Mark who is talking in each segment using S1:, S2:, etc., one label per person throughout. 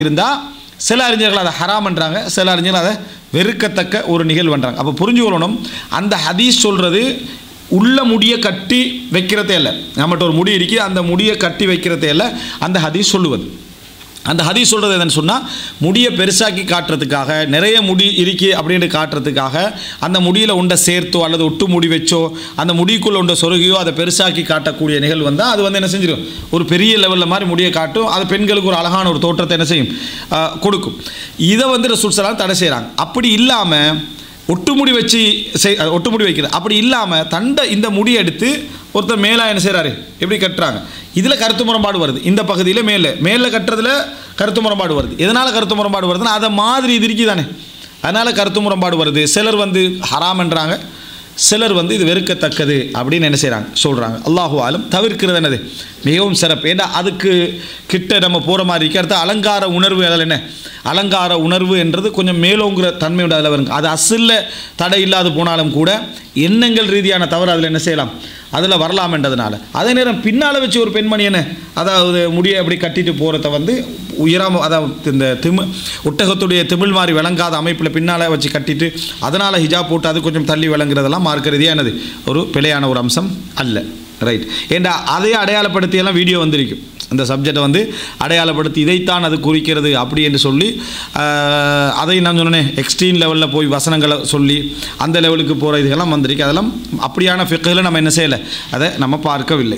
S1: இருந்தால் சில அறிஞர்கள் அதை ஹராம்ன்றாங்க சில அறிஞர்கள் அதை வெறுக்கத்தக்க ஒரு நிகழ்வுன்றாங்க அப்போ புரிஞ்சுக்கொள்ளணும் அந்த ஹதீஸ் சொல்கிறது உள்ள முடியை கட்டி வைக்கிறதே இல்லை நம்மகிட்ட ஒரு முடி இருக்கு அந்த முடியை கட்டி வைக்கிறதே இல்லை அந்த ஹதீஸ் சொல்லுவது அந்த ஹதீஸ் சொல்கிறது என்னன்னு சொன்னால் முடியை பெருசாக்கி காட்டுறதுக்காக நிறைய முடி இருக்கு அப்படின்னு காட்டுறதுக்காக அந்த முடியில் உண்டை சேர்த்தோ அல்லது ஒட்டு முடி வச்சோ அந்த முடிக்குள்ள உண்ட சொருகியோ அதை பெருசாக்கி காட்டக்கூடிய நிகழ்வு வந்தால் அது வந்து என்ன செஞ்சிடும் ஒரு பெரிய லெவலில் மாதிரி முடியை காட்டும் அது பெண்களுக்கு ஒரு அழகான ஒரு தோற்றத்தை என்ன செய்யும் ஆஹ், கொடுக்கும் இதை வந்து ரசூல் சலாம் தடை செய்கிறாங்க அப்படி இல்லாமல் ஒட்டுமுடி வச்சு செய் அது ஒட்டுமுடி வைக்கிறது அப்படி இல்லாமல் தண்டை இந்த முடியை எடுத்து ஒருத்தர் மேலே என்ன செய்கிறாரு எப்படி கட்டுறாங்க இதில் கருத்து முரண்பாடு வருது இந்த பகுதியில் மேலே மேலே கட்டுறதுல கருத்து முரண்பாடு வருது எதனால் கருத்து முரண்பாடு வருதுன்னா அதை மாதிரி இது இருக்குது தானே அதனால் கருத்து முரண்பாடு வருது சிலர் வந்து ஹராம்ன்றாங்க சிலர் வந்து இது வெறுக்கத்தக்கது அப்படின்னு என்ன செய்கிறாங்க சொல்கிறாங்க அல்லாஹு ஆலம் தவிர்க்கிறது என்னது மிகவும் சிறப்பு ஏன்னா அதுக்கு கிட்ட நம்ம போகிற மாதிரி இருக்கு அடுத்து அலங்கார உணர்வு அதில் என்ன அலங்கார உணர்வு என்றது கொஞ்சம் மேலோங்கிற தன்மையோட அதில் வருங்க அது அசில்ல தடை இல்லாது போனாலும் கூட எண்ணங்கள் ரீதியான தவறு அதில் என்ன செய்யலாம் அதில் வரலாம் என்றதுனால அதே நேரம் பின்னால் வச்சு ஒரு பெண்மணி என்ன அதாவது முடியை அப்படி கட்டிட்டு போகிறத வந்து உயராம அதாவது இந்த திமு ஒட்டகத்துடைய திமிழ் மாதிரி விளங்காத அமைப்பில் பின்னால் வச்சு கட்டிட்டு அதனால் ஹிஜாப் போட்டு அது கொஞ்சம் தள்ளி விளங்குறதெல்லாம் மார்க்க ரீதியாக என்னது ஒரு பிழையான ஒரு அம்சம் அல்ல ரைட் ஏண்டா அதை அடையாளப்படுத்தியெல்லாம் வீடியோ வந்திருக்கும் இந்த சப்ஜெக்டை வந்து அடையாளப்படுத்தி இதைத்தான் அது குறிக்கிறது அப்படி என்று சொல்லி ஆஹ், அதை நான் சொன்னேன் எக்ஸ்ட்ரீம் லெவலில் போய் வசனங்களை சொல்லி அந்த லெவலுக்கு போகிற இதுகெல்லாம் வந்திருக்கு அதெல்லாம் அப்படியான ஃபிக்கில் நம்ம என்ன செய்யலை அதை நம்ம பார்க்கவில்லை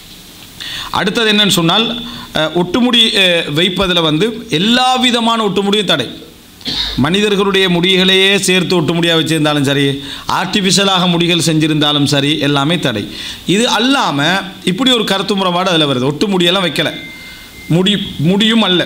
S1: அடுத்தது என்னன்னு சொன்னால் அஹ், ஒட்டுமுடி அஹ், வைப்பதில் வந்து எல்லா விதமான ஒட்டுமுடியும் தடை மனிதர்களுடைய முடிகளையே சேர்த்து ஒட்டுமுடியாக வச்சிருந்தாலும் சரி ஆர்டிஃபிஷியலாக முடிகள் செஞ்சிருந்தாலும் சரி எல்லாமே தடை இது அல்லாமல் இப்படி ஒரு கருத்து முறைப்பாடு அதில் வருது ஒட்டு முடியெல்லாம் வைக்கலை முடி முடியும் அல்ல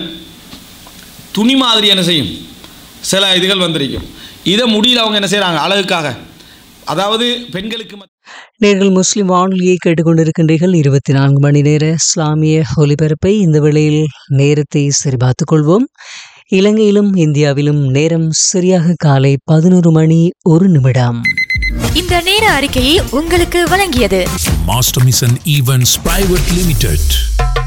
S1: துணி மாதிரி என்ன செய்யும் சில இதுகள் வந்திருக்கும் இதை முடியல அவங்க என்ன செய்கிறாங்க அழகுக்காக அதாவது பெண்களுக்கு மத்-
S2: நேர்கள் முஸ்லிம் வானொலியை கேட்டுக்கொண்டிருக்கின்றீர்கள் இருபத்தி நான்கு மணி நேர இஸ்லாமிய ஒலிபரப்பை இந்த வேளையில் நேரத்தை சரிபார்த்துக் கொள்வோம் இலங்கையிலும் இந்தியாவிலும் நேரம் சரியாக காலை பதினோரு மணி ஒரு நிமிடம்
S3: இந்த நேர அறிக்கையை உங்களுக்கு வழங்கியது
S4: Master Mission Events Private Limited.